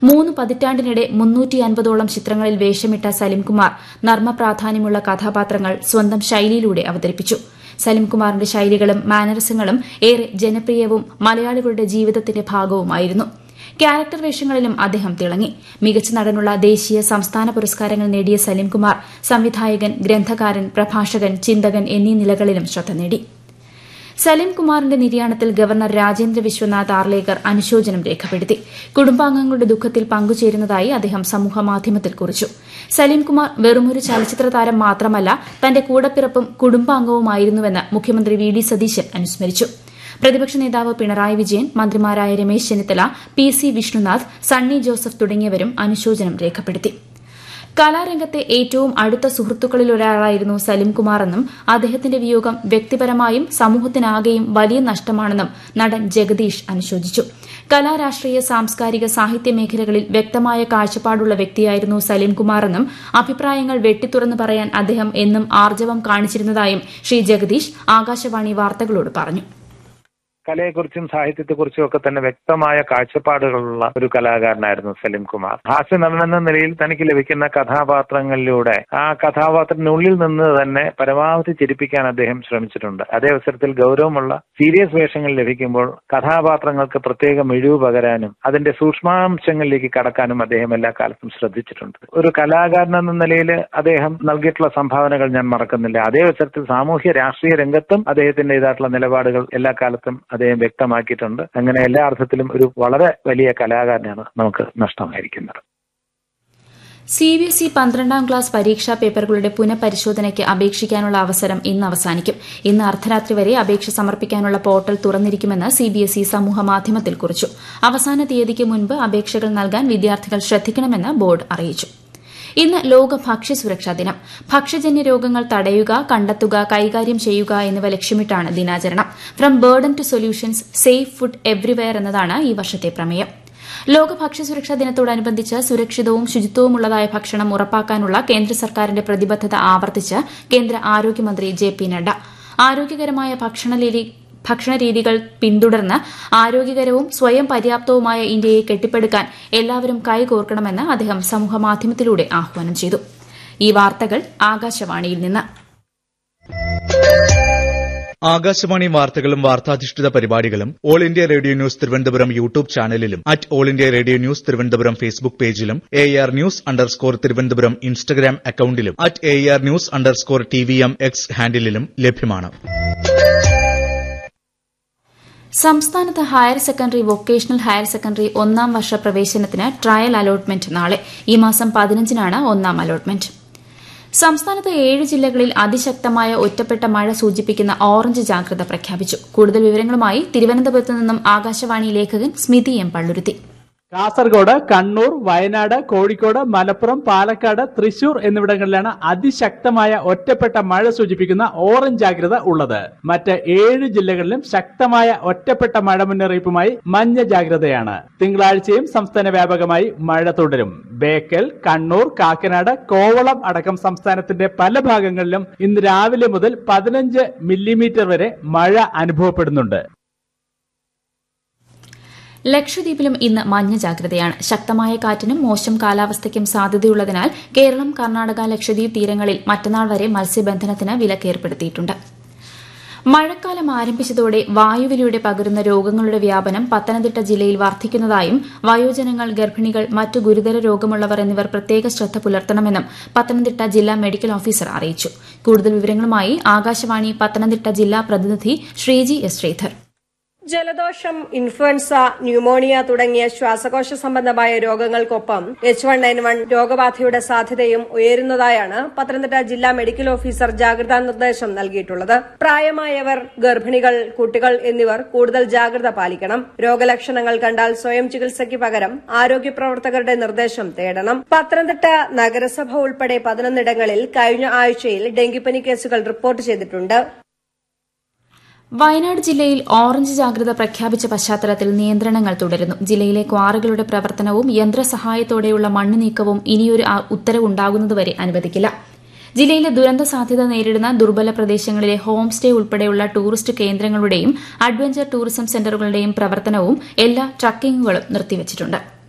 മൂന്ന് പതിറ്റാണ്ടിനിടെ മുന്നൂറ്റി അൻപതോളം ചിത്രങ്ങളിൽ വേഷമിട്ട സലിംകുമാർ നർമ്മ പ്രാധാന്യമുള്ള കഥാപാത്രങ്ങൾ സ്വന്തം ശൈലിയിലൂടെ അവതരിപ്പിച്ചു സലിംകുമാറിന്റെ ശൈലികളും മാനറിസങ്ങളും ഏറെ ജനപ്രിയവും മലയാളികളുടെ ജീവിതത്തിന്റെ ഭാഗവുമായിരുന്നു ക്യാരക്ടർ വേഷങ്ങളിലും അദ്ദേഹം തിളങ്ങി മികച്ച നടനുള്ള ദേശീയ സംസ്ഥാന പുരസ്കാരങ്ങൾ നേടിയ സലിംകുമാർ സംവിധായകൻ ഗ്രന്ഥകാരൻ പ്രഭാഷകൻ ചിന്തകൻ എന്നീ നിലകളിലും ശ്രദ്ധ നേടി സലിംകുമാറിന്റെ നിര്യാണത്തിൽ ഗവർണർ രാജേന്ദ്ര വിശ്വനാഥ് ആർലേക്കർ അനുശോചനം രേഖപ്പെടുത്തി കുടുംബാംഗങ്ങളുടെ ദുഃഖത്തിൽ പങ്കുചേരുന്നതായി അദ്ദേഹം സമൂഹമാധ്യമത്തിൽ കുറിച്ചു സലീംകുമാർ വെറുമൊരു ചലച്ചിത്ര താരം മാത്രമല്ല തന്റെ കൂടപ്പിറപ്പും കുടുംബാംഗവുമായിരുന്നുവെന്ന് മുഖ്യമന്ത്രി വി ഡി സതീശൻ അനുസ്മരിച്ചു പ്രതിപക്ഷ നേതാവ് പിണറായി വിജയൻ മന്ത്രിമാരായ രമേശ് ചെന്നിത്തല പി സി വിഷ്ണുനാഥ് സണ്ണി ജോസഫ് തുടങ്ങിയവരും അനുശോചനം രേഖപ്പെടുത്തി കലാരംഗത്തെ ഏറ്റവും അടുത്ത സുഹൃത്തുക്കളിലൊരാളായിരുന്നു സലിംകുമാറെന്നും അദ്ദേഹത്തിന്റെ വിയോഗം വ്യക്തിപരമായും സമൂഹത്തിനാകെയും വലിയ നഷ്ടമാണെന്നും നടൻ ജഗദീഷ് അനുശോചിച്ചു കലാരാഷ്ട്രീയ സാംസ്കാരിക സാഹിത്യ മേഖലകളിൽ വ്യക്തമായ കാഴ്ചപ്പാടുള്ള വ്യക്തിയായിരുന്നു സലീംകുമാറെന്നും അഭിപ്രായങ്ങൾ വെട്ടിത്തുറന്നു പറയാൻ അദ്ദേഹം എന്നും ആർജവം കാണിച്ചിരുന്നതായും ശ്രീ ജഗദീഷ് ആകാശവാണി വാർത്തകളോട് പറഞ്ഞു കലയെക്കുറിച്ചും സാഹിത്യത്തെക്കുറിച്ചും ഒക്കെ തന്നെ വ്യക്തമായ കാഴ്ചപ്പാടുകളുള്ള ഒരു കലാകാരനായിരുന്നു സലിം കുമാർ ഹാസ്യ നടനെന്ന നിലയിൽ തനിക്ക് ലഭിക്കുന്ന കഥാപാത്രങ്ങളിലൂടെ ആ കഥാപാത്രത്തിനുള്ളിൽ നിന്ന് തന്നെ പരമാവധി ചിരിപ്പിക്കാൻ അദ്ദേഹം ശ്രമിച്ചിട്ടുണ്ട് അതേ അവസരത്തിൽ ഗൗരവമുള്ള സീരിയസ് വേഷങ്ങൾ ലഭിക്കുമ്പോൾ കഥാപാത്രങ്ങൾക്ക് പ്രത്യേക മിഴിവ് പകരാനും അതിന്റെ സൂക്ഷ്മാംശങ്ങളിലേക്ക് കടക്കാനും അദ്ദേഹം എല്ലാ കാലത്തും ശ്രദ്ധിച്ചിട്ടുണ്ട് ഒരു കലാകാരൻ എന്ന നിലയിൽ അദ്ദേഹം നൽകിയിട്ടുള്ള സംഭാവനകൾ ഞാൻ മറക്കുന്നില്ല അതേ അവസരത്തിൽ സാമൂഹ്യ രാഷ്ട്രീയ രംഗത്തും അദ്ദേഹത്തിന്റെ ഇതായിട്ടുള്ള നിലപാടുകൾ എല്ലാ കാലത്തും അദ്ദേഹം വ്യക്തമാക്കിയിട്ടുണ്ട് അങ്ങനെ എല്ലാ അർത്ഥത്തിലും ഒരു വളരെ വലിയ കലാകാരനാണ് നമുക്ക് നഷ്ടമായിരിക്കുന്നത് സി ബി എസ് ഇ പന്ത്രണ്ടാം ക്ലാസ് പരീക്ഷാ പേപ്പറുകളുടെ പുനഃപരിശോധനയ്ക്ക് അപേക്ഷിക്കാനുള്ള അവസരം ഇന്ന് അവസാനിക്കും ഇന്ന് അർദ്ധരാത്രി വരെ അപേക്ഷ സമർപ്പിക്കാനുള്ള പോർട്ടൽ തുറന്നിരിക്കുമെന്ന് സി ബി എസ് ഇ സമൂഹമാധ്യമത്തിൽ കുറിച്ചു അവസാന തീയതിക്ക് മുൻപ് അപേക്ഷകൾ നൽകാൻ വിദ്യാർത്ഥികൾ ശ്രദ്ധിക്കണമെന്ന് ബോർഡ് അറിയിച്ചു ഇന്ന് ലോക ഭക്ഷ്യസുരക്ഷാ ദിനം ഭക്ഷ്യജന്യ രോഗങ്ങൾ തടയുക കണ്ടെത്തുക കൈകാര്യം ചെയ്യുക എന്നിവ ലക്ഷ്യമിട്ടാണ് ദിനാചരണം from burden to solutions safe food everywhere എന്നതാണ് ഈ വർഷത്തെ പ്രമേയം ലോക ഭക്ഷ്യസുരക്ഷാ ദിനത്തോടനുബന്ധിച്ച് സുരക്ഷിതവും ശുചിത്വവുമുള്ളതായ ഭക്ഷണം ഉറപ്പാക്കാനുള്ള കേന്ദ്ര സർക്കാരിന്റെ പ്രതിബദ്ധത ആവർത്തിച്ച് കേന്ദ്ര ആരോഗ്യമന്ത്രി ജെ പി നഡ്ഡ ആരോഗ്യകരമായ ഭക്ഷണരീതികൾ പിന്തുടർന്ന് ആരോഗ്യകരവും സ്വയം പര്യാപ്തവുമായ ഇന്ത്യയെ കെട്ടിപ്പടുക്കാൻ എല്ലാവരും കൈകോർക്കണമെന്ന് അദ്ദേഹം സമൂഹമാധ്യമത്തിലൂടെ ആഹ്വാനം ചെയ്തു ഈ വാർത്തകൾ ആകാശവാണിയിൽ നിന്ന് ആകാശവാണി വാർത്തകളും വാർത്താധിഷ്ഠിത പരിപാടികളും all India radio news Thiruvananthapuram YouTube ചാനലിലും at all India radio news Thiruvananthapuram Facebook പേജിലും air news underscore Thiruvananthapuram Instagram അക്കൌണ്ടിലും at air news underscore T V M X ഹാൻഡിലും ലഭ്യമാണ് സംസ്ഥാനത്ത് higher secondary vocational higher secondary ഒന്നാം വർഷ പ്രവേശനത്തിന് ട്രയൽ അലോട്ട്മെന്റ് നാളെ ഈ മാസം പതിനഞ്ചിനാണ് ഒന്നാം അലോട്ട്മെന്റ് സംസ്ഥാനത്ത് ഏഴ് ജില്ലകളിൽ അതിശക്തമായ ഒറ്റപ്പെട്ട മഴ സൂചിപ്പിക്കുന്ന ഓറഞ്ച് ജാഗ്രത പ്രഖ്യാപിച്ചു കൂടുതൽ വിവരങ്ങളുമായി തിരുവനന്തപുരത്ത് നിന്നും ആകാശവാണി ലേഖകൻ സ്മിതി എം പള്ളുരുത്തി കാസർഗോഡ് കണ്ണൂർ വയനാട് കോഴിക്കോട് മലപ്പുറം പാലക്കാട് തൃശൂർ എന്നിവിടങ്ങളിലാണ് അതിശക്തമായ ഒറ്റപ്പെട്ട മഴ സൂചിപ്പിക്കുന്ന ഓറഞ്ച് ജാഗ്രത ഉള്ളത് മറ്റ് ഏഴ് ജില്ലകളിലും ശക്തമായ ഒറ്റപ്പെട്ട മഴ മുന്നറിയിപ്പുമായി മഞ്ഞ ജാഗ്രതയാണ് തിങ്കളാഴ്ചയും സംസ്ഥാന വ്യാപകമായി മഴ തുടരും ബേക്കൽ കണ്ണൂർ കാക്കനാട് കോവളം അടക്കം സംസ്ഥാനത്തിന്റെ പല ഭാഗങ്ങളിലും ഇന്ന് രാവിലെ മുതൽ പതിനഞ്ച് മില്ലിമീറ്റർ വരെ മഴ അനുഭവപ്പെടുന്നുണ്ട് ലക്ഷദ്വീപിലും ഇന്ന് മഞ്ഞ ജാഗ്രതയാണ് ശക്തമായ കാറ്റിനും മോശം കാലാവസ്ഥയ്ക്കും സാധ്യതയുള്ളതിനാൽ കേരളം കർണാടക ലക്ഷദ്വീപ് തീരങ്ങളിൽ മറ്റന്നാൾ വരെ മത്സ്യബന്ധനത്തിന് വിലക്കേർപ്പെടുത്തിയിട്ടുണ്ട് മഴക്കാലം ആരംഭിച്ചതോടെ വായുവിലൂടെ പകരുന്ന രോഗങ്ങളുടെ വ്യാപനം പത്തനംതിട്ട ജില്ലയിൽ വർദ്ധിക്കുന്നതായും വയോജനങ്ങൾ ഗർഭിണികൾ മറ്റു ഗുരുതര രോഗമുള്ളവർ എന്നിവർ പ്രത്യേക ശ്രദ്ധ പുലർത്തണമെന്നും പത്തനംതിട്ട ജില്ലാ മെഡിക്കൽ ഓഫീസർ അറിയിച്ചു കൂടുതൽ വിവരങ്ങളുമായി ആകാശവാണി പത്തനംതിട്ട ജില്ലാ പ്രതിനിധി ശ്രീജി എസ് ശ്രീധർ ജലദോഷം ഇൻഫ്ലുവൻസ ന്യൂമോണിയ തുടങ്ങിയ ശ്വാസകോശ സംബന്ധമായ രോഗങ്ങൾക്കൊപ്പം എച്ച് വൺ എൻ വൺ രോഗബാധയുടെ സാധ്യതയും ഉയരുന്നതായാണ് പത്തനംതിട്ട ജില്ലാ മെഡിക്കൽ ഓഫീസർ ജാഗ്രതാ നിർദ്ദേശം നൽകിയിട്ടുള്ളത് പ്രായമായവർ ഗർഭിണികൾ കുട്ടികൾ എന്നിവർ കൂടുതൽ ജാഗ്രത പാലിക്കണം രോഗലക്ഷണങ്ങൾ കണ്ടാൽ സ്വയം ചികിത്സയ്ക്ക് പകരം ആരോഗ്യ പ്രവർത്തകരുടെ നിർദ്ദേശം തേടണം പത്തനംതിട്ട നഗരസഭ ഉൾപ്പെടെ പതിനൊന്നിടങ്ങളിൽ കഴിഞ്ഞ ആഴ്ചയിൽ ഡെങ്കിപ്പനി കേസുകൾ റിപ്പോർട്ട് ചെയ്തിട്ടുണ്ട് വയനാട് ജില്ലയിൽ ഓറഞ്ച് ജാഗ്രത പ്രഖ്യാപിച്ച പശ്ചാത്തലത്തിൽ നിയന്ത്രണങ്ങൾ തുടരുന്നു ജില്ലയിലെ ക്വാറികളുടെ പ്രവർത്തനവും യന്ത്രസഹായത്തോടെയുള്ള മണ്ണ് നീക്കവും ഇനിയൊരു ഉത്തരവുണ്ടാകുന്നതുവരെ അനുവദിക്കില്ല ജില്ലയിലെ ദുരന്ത സാധ്യത നേരിടുന്ന ദുർബല പ്രദേശങ്ങളിലെ ഹോം സ്റ്റേ ഉൾപ്പെടെയുള്ള ടൂറിസ്റ്റ് കേന്ദ്രങ്ങളുടെയും അഡ്വഞ്ചർ ടൂറിസം സെന്ററുകളുടെയും പ്രവർത്തനവും എല്ലാ ട്രക്കിംഗുകളും നിർത്തിവച്ചിട്ടുണ്ട്